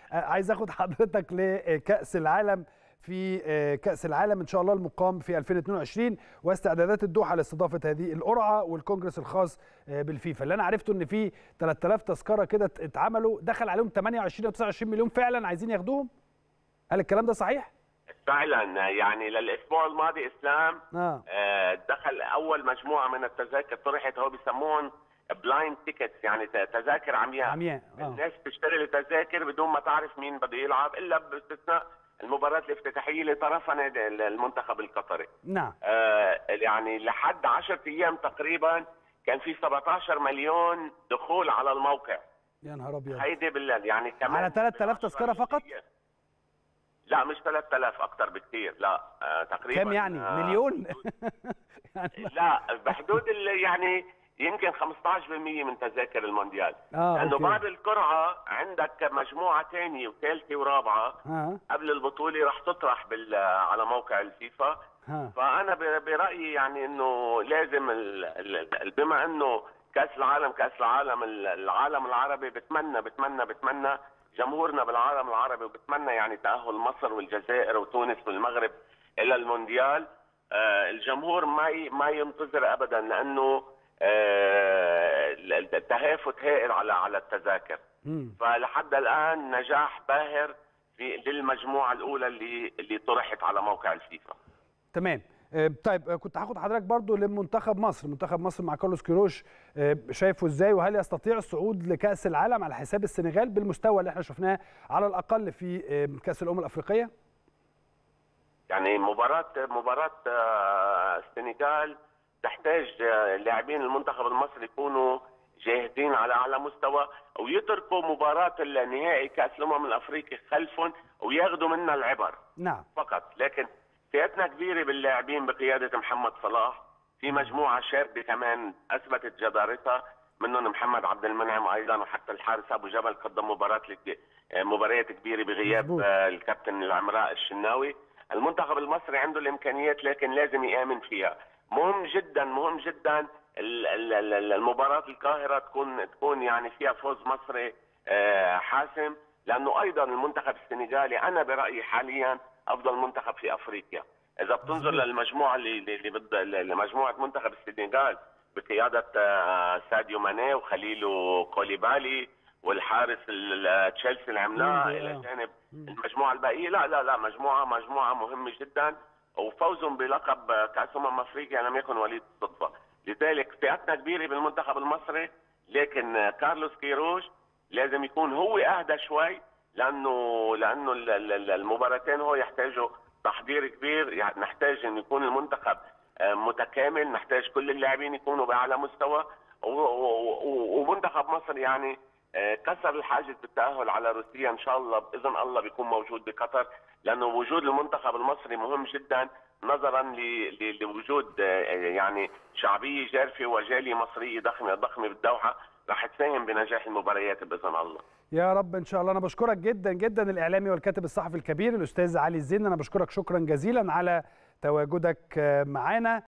عايز اخد حضرتك لكاس العالم في كاس العالم ان شاء الله المقام في 2022 واستعدادات الدوحه لاستضافه هذه القرعه والكونجرس الخاص بالفيفا اللي انا عرفته ان في 3000 تذكره كده اتعملوا دخل عليهم 28 او 29 مليون فعلا عايزين ياخدوهم هل الكلام ده صحيح فعلا يعني للاسبوع الماضي اسلام آه. آه دخل اول مجموعه من التذاكر طرحت هو بيسموهم بلايند تيكتس يعني تذاكر عمياء عمياء آه. الناس تشتري التذاكر بدون ما تعرف مين بده يلعب الا باستثناء المباراة الافتتاحية اللي طرفها المنتخب القطري. نعم. آه يعني لحد 10 ايام تقريبا كان في 17 مليون دخول على الموقع. يا نهار ابيض. هيدي بالله يعني كمان على 3000 تذكرة فقط؟ لا مش 3000 اكثر بكثير لا آه تقريبا كم يعني؟ آه مليون؟ لا بحدود يعني يمكن 15% من تذاكر المونديال آه لانه أوكي. بعد القرعه عندك مجموعه ثانيه وثالثه ورابعه آه. قبل البطوله رح تطرح بال على موقع الفيفا ها. فانا برايي يعني انه لازم ال... ال... بما انه كاس العالم كاس العالم العالم العربي بتمنى بتمنى بتمنى جمهورنا بالعالم العربي وبتمنى يعني تاهل مصر والجزائر وتونس والمغرب الى المونديال آه الجمهور ما ي... ما ينتظر ابدا لانه آه التهافت هائل على على التذاكر مم. فلحد الان نجاح باهر في للمجموعه الاولى اللي اللي طرحت على موقع الفيفا تمام آه، طيب آه، كنت هاخد حضرتك برضو لمنتخب مصر منتخب مصر مع كارلوس كيروش آه، شايفه ازاي وهل يستطيع الصعود لكاس العالم على حساب السنغال بالمستوى اللي احنا شفناه على الاقل في آه، كاس الامم الافريقيه يعني مباراه مباراه آه، السنغال تحتاج آه، لاعبين المنتخب المصري يكونوا جاهزين على اعلى مستوى ويتركوا مباراه النهائي كاس الامم الافريقي خلفهم وياخذوا منها العبر نعم فقط لكن فئتنا كبيره باللاعبين بقياده محمد صلاح في مجموعه شابه كمان اثبتت جدارتها منهم محمد عبد المنعم ايضا وحتى الحارس ابو جبل قدم مباراه لك- مباريات كبيره بغياب مظبوط. آه، الكابتن العمراء الشناوي المنتخب المصري عنده الامكانيات لكن لازم يامن فيها مهم جدا مهم جدا ال- ال- ال- المباراه القاهره تكون تكون يعني فيها فوز مصري آه، حاسم لانه ايضا المنتخب السنغالي انا برايي حاليا افضل منتخب في افريقيا اذا بتنظر للمجموعه اللي اللي بد... لمجموعه منتخب السنغال بقياده آه، ساديو ماني وخليل كوليبالي والحارس ال- تشيلسي العملاق مندي، الى آه. جانب المجموعه الباقيه لا لا لا مجموعه مجموعه مهمه جدا وفوزهم بلقب آه، كاس امم افريقيا لم يكن وليد الصدفه لذلك ثقتنا كبيره بالمنتخب المصري لكن آه، كارلوس كيروش لازم يكون هو اهدى شوي لانه لانه ال- ال- ال- المباراتين هو يحتاجوا تحضير كبير يعني نحتاج ان يكون المنتخب آه، متكامل نحتاج كل اللاعبين يكونوا باعلى مستوى و- و- و- ومنتخب مصر يعني آه، كسر الحاجز بالتاهل على روسيا ان شاء الله باذن الله بيكون موجود بقطر لانه وجود المنتخب المصري مهم جدا نظرا ل- ل- لوجود آه، يعني شعبيه جارفه وجاليه مصريه ضخمه ضخمه بالدوحه راح تساهم بنجاح المباريات باذن الله يا رب ان شاء الله انا بشكرك جدا جدا الاعلامي والكاتب الصحفي الكبير الاستاذ علي الزين انا بشكرك شكرا جزيلا على تواجدك آه، معانا